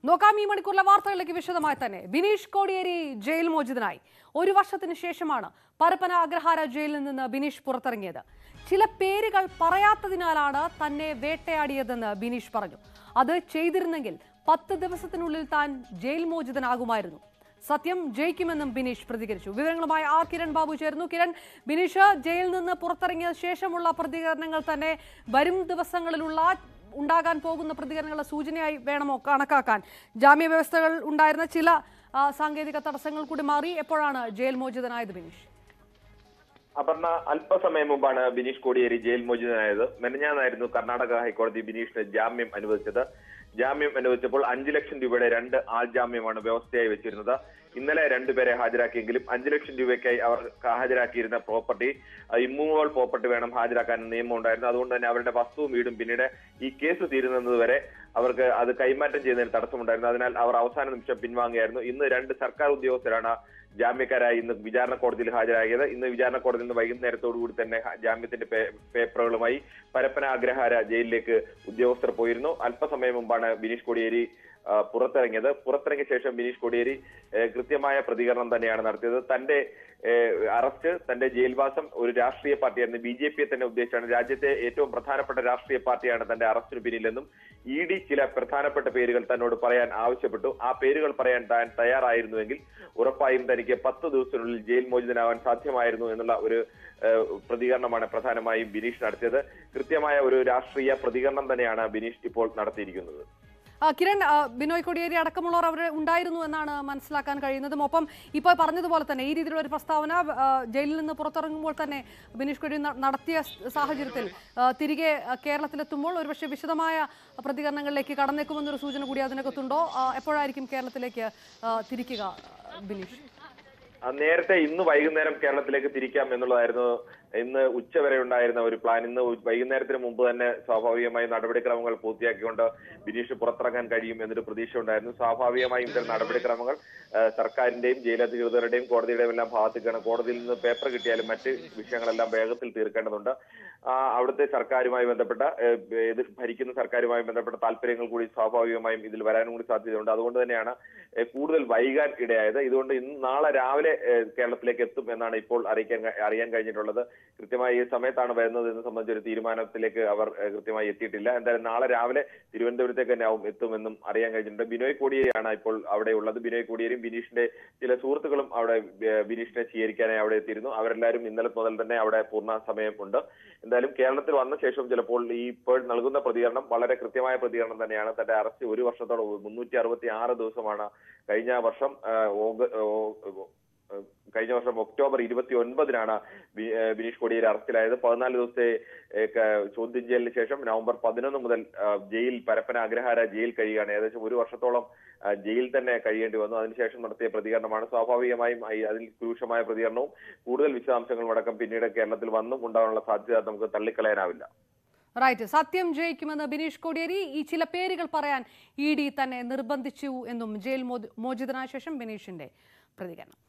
നോക്കാം ഈ മണിക്കൂറിലെ വാർത്തകളിലേക്ക് വിശദമായി തന്നെ ബിനീഷ് കോടിയേരി ജയിൽ മോചിതനായി ഒരു വർഷത്തിന് ശേഷമാണ് പരപ്പന അഗ്രഹാര ജയിലിൽ നിന്ന് ബിനീഷ് പുറത്തിറങ്ങിയത് ചില പേരുകൾ പറയാത്തതിനാലാണ് തന്നെ വേട്ടയാടിയതെന്ന് ബിനീഷ് പറഞ്ഞു അത് ചെയ്തിരുന്നെങ്കിൽ പത്ത് ദിവസത്തിനുള്ളിൽ താൻ ജയിൽ മോചിതനാകുമായിരുന്നു സത്യം ജയിക്കുമെന്നും ബിനീഷ് പ്രതികരിച്ചു വിവരങ്ങളുമായി ആർ കിരൺ ബാബു ചേർന്നു കിരൺ ബിനീഷ് ജയിലിൽ നിന്ന് പുറത്തിറങ്ങിയ ശേഷമുള്ള പ്രതികരണങ്ങൾ തന്നെ വരും ദിവസങ്ങളിലുള്ള ഉണ്ടാകാൻ പോകുന്ന പ്രതികരണങ്ങളുടെ സൂചനയായി വേണമോ കണക്കാക്കാൻ ജാമ്യ വ്യവസ്ഥകൾ ഉണ്ടായിരുന്ന ചില ആ, സാങ്കേതിക തടസ്സങ്ങൾ കൂടി മാറി എപ്പോഴാണ് ജയിൽ മോചിതനായത് ബിനീഷ് അപർണ അല്പസമയം മുമ്പാണ് ബിനീഷ് കോടിയേരി ജയിൽ മോചിതനായത് മെനഞ്ഞാന്നായിരുന്നു കർണാടക ഹൈക്കോടതി ബിനീഷിന് ജാമ്യം അനുവദിച്ചത് ജാമ്യം അനുവദിച്ചപ്പോൾ അഞ്ചു ലക്ഷം രൂപയുടെ രണ്ട് ആൾ ജാമ്യമാണ് വ്യവസ്ഥയായി വെച്ചിരുന്നത് ഇന്നലെ രണ്ടുപേരെ ഹാജരാക്കിയെങ്കിലും അഞ്ചു ലക്ഷം രൂപയ്ക്കായി അവർ ഹാജരാക്കിയിരുന്ന പ്രോപ്പർട്ടി ഇമ്മൂവബിൾ പ്രോപ്പർട്ടി വേണം ഹാജരാക്കാൻ നിയമം ഉണ്ടായിരുന്നു അതുകൊണ്ട് തന്നെ അവരുടെ വസ്തുവും വീടും പിന്നീട് ഈ കേസ് തീരുന്നത് വരെ അവർക്ക് അത് കൈമാറ്റം ചെയ്യുന്നതിന് തടസ്സമുണ്ടായിരുന്നു അതിനാൽ അവർ അവസാന നിമിഷം പിൻവാങ്ങുകയായിരുന്നു ഇന്ന് രണ്ട് സർക്കാർ ഉദ്യോഗസ്ഥരാണ് ജാമ്യക്കാരായി ഇന്ന് വിചാരണ കോടതിയിൽ ഹാജരാകിയത് ഇന്ന് വിചാരണ കോടതിയിൽ നിന്ന് വൈകുന്നേരത്തോടു കൂടി തന്നെ ഹ- ജാമ്യത്തിന്റെ പേ- പേപ്പറുകളുമായി പരപ്പന അഗ്രഹാര ജയിലിലേക്ക് ഉദ്യോഗസ്ഥർ പോയിരുന്നു അല്പസമയം മുമ്പാണ് ബിനീഷ് കോടിയേരി ആ, പുറത്തിറങ്ങിയത് പുറത്തിറങ്ങിയ ശേഷം ബിനീഷ് കോടിയേരി ഏ, കൃത്യമായ പ്രതികരണം തന്നെയാണ് നടത്തിയത് തന്റെ ഏ, അറസ്റ്റ് തന്റെ ജയിൽവാസം ഒരു രാഷ്ട്രീയ പാർട്ടിയായിരുന്നു ബി ജെ പിയെ തന്നെ ഉദ്ദേശിച്ചാണ് രാജ്യത്തെ ഏറ്റവും പ്രധാനപ്പെട്ട രാഷ്ട്രീയ പാർട്ടിയാണ് തന്റെ അറസ്റ്റിന് പിന്നിലെന്നും ഇ ഡി ചില പ്രധാനപ്പെട്ട പേരുകൾ തന്നോട് പറയാൻ ആവശ്യപ്പെട്ടു ആ പേരുകൾ പറയാൻ താൻ തയ്യാറായിരുന്നുവെങ്കിൽ ഉറപ്പായും തനിക്ക് പത്ത് ദിവസത്തിനുള്ളിൽ ജയിൽ മോചിതനാവാൻ സാധ്യമായിരുന്നു എന്നുള്ള ഒരു ഏഹ്, പ്രതികരണമാണ് പ്രധാനമായും ബിനീഷ് നടത്തിയത് കൃത്യമായ ഒരു രാഷ്ട്രീയ പ്രതികരണം തന്നെയാണ് ബിനീഷ് ഇപ്പോൾ നടത്തിയിരിക്കുന്നത് ആ, കിരൺ ആ, ബിനോയ് കോടിയേരി അടക്കമുള്ളവർ അവർ ഉണ്ടായിരുന്നു എന്നാണ് മനസ്സിലാക്കാൻ കഴിയുന്നതും ഒപ്പം ഇപ്പോൾ പറഞ്ഞതുപോലെ തന്നെ ഈ രീതിയിലുള്ള ഒരു പ്രസ്താവന ആ, ജയിലിൽ നിന്ന് പുറത്തിറങ്ങുമ്പോൾ തന്നെ ബിനീഷ് കോടിയേരി ന- നടത്തിയ സ് സാഹചര്യത്തിൽ ആ, തിരികെ ആ, കേരളത്തിലെത്തുമ്പോൾ ഒരുപക്ഷെ വിശദമായ പ്രതികരണങ്ങളിലേക്ക് കടന്നേക്കുമെന്നൊരു സൂചന കൂടി അതിനകത്തുണ്ടോ ആ, എപ്പോഴായിരിക്കും കേരളത്തിലേക്ക് ആ, തിരിക്കുക ആ, ബിനീഷ് ആ, നേരത്തെ ഇന്ന് വൈകുന്നേരം കേരളത്തിലേക്ക് തിരിക്കാം എന്നുള്ളതായിരുന്നു ഇന്ന് ഉച്ചവരെ ഉണ്ടായിരുന്ന ഒരു പ്ലാൻ ഇന്ന് ഉ- വൈകുന്നേരത്തിന് മുമ്പ് തന്നെ സ്വാഭാവികമായും നടപടിക്രമങ്ങൾ പൂർത്തിയാക്കിക്കൊണ്ട് ബിനീഷ് പുറത്തിറങ്ങാൻ കഴിയും എന്നൊരു പ്രതീക്ഷ ഉണ്ടായിരുന്നു സ്വാഭാവികമായും ഇത്തരം നടപടിക്രമങ്ങൾ ആ, സർക്കാരിന്റെയും ജയിലധികൃതരുടെയും കോടതിയുടെയും എല്ലാം ഭാഗത്തേക്കാണ് കോടതിയിൽ നിന്ന് പേപ്പർ കിട്ടിയാലും മറ്റ് വിഷയങ്ങളെല്ലാം വേഗത്തിൽ തീർക്കേണ്ടതുണ്ട് ആ, അവിടുത്തെ സർക്കാരുമായി ബന്ധപ്പെട്ട ഏഹ്, ഏത് ഭരിക്കുന്ന സർക്കാരുമായി ബന്ധപ്പെട്ട താല്പര്യങ്ങൾ കൂടി സ്വാഭാവികമായും ഇതിൽ വരാനും കൂടി സാധ്യതയുണ്ട് അതുകൊണ്ട് തന്നെയാണ് ഏഹ്, കൂടുതൽ വൈകാൻ ഇടയായത് ഇതുകൊണ്ട് ഇന്ന് നാളെ രാവിലെ ഏഹ്, കേരളത്തിലേക്ക് എത്തും എന്നാണ് ഇപ്പോൾ അറിയിക്കാൻ ക- അറിയാൻ കഴിഞ്ഞിട്ടുള്ളത് കൃത്യമായി ഈ സമയത്താണ് വരുന്നത് എന്ന് സംബന്ധിച്ച ഒരു തീരുമാനത്തിലേക്ക് അവർ ഏഹ്, കൃത്യമായി എത്തിയിട്ടില്ല എന്തായാലും നാളെ രാവിലെ തിരുവനന്തപുരത്തേക്ക് തന്നെ ആവും എത്തുമെന്നും അറിയാൻ കഴിഞ്ഞിട്ടുണ്ട് ബിനോയ് കോടിയേരിയാണ് ഇപ്പോൾ അവിടെ ഉള്ളത് ബിനോയ് കോടിയേരിയും ബിനീഷിന്റെ ചില സുഹൃത്തുക്കളും അവിടെ ഏഹ്, ബിനീഷിനെ സ്വീകരിക്കാനായി അവിടെ എത്തിയിരുന്നു അവരെല്ലാവരും ഇന്നലെ മുതൽ തന്നെ അവിടെ പൂർണ്ണ സമയമുണ്ട് എന്തായാലും കേരളത്തിൽ വന്ന ശേഷം ചിലപ്പോൾ ഈ ഇപ്പോൾ നൽകുന്ന പ്രതികരണം വളരെ കൃത്യമായ പ്രതികരണം തന്നെയാണ് തന്റെ അറസ്റ്റ് ഒരു വർഷത്തോളം മുന്നൂറ്റി അറുപത്തി ആറ് ദിവസമാണ് കഴിഞ്ഞ വർഷം ആ, ഓഗ- ഓ- ഓ- കഴിഞ്ഞ വർഷം ഒക്ടോബർ ഇരുപത്തി ഒൻപതിനാണ് ബി- ഏ, ബിനീഷ് കോടിയേരി അറസ്റ്റിലായത് പതിനാല് ദിവസത്തെ ഏ, ക- ചോദ്യം ചെയ്യലിന് ശേഷം നവംബർ പതിനൊന്ന് മുതൽ ആ, ജയിൽ പരപ്പന അഗ്രഹാര ജയിൽ കഴിയുകയാണ് ഏകദേശം ഒരു വർഷത്തോളം ആ, ജയിൽ തന്നെ കഴിയേണ്ടി വന്നു അതിനുശേഷം നടത്തിയ പ്രതികരണമാണ് സ്വാഭാവികമായും ഈ അതിൽ രൂക്ഷമായ പ്രതികരണവും കൂടുതൽ വിശദാംശങ്ങളും അടക്കം പിന്നീട് കേരളത്തിൽ വന്നും ഉണ്ടാകാനുള്ള സാധ്യത നമുക്ക് തള്ളിക്കളയാനാവില്ല റൈറ്റ് സത്യം ജയിക്കുമെന്ന് ബിനീഷ് കോടിയേരി ഈ ചില പേരുകൾ പറയാൻ ഇ ഡി തന്നെ നിർബന്ധിച്ചു എന്നും ജയിൽ മോചി- മോചിതനായ ശേഷം ബിനീഷിന്റെ പ്രതികരണം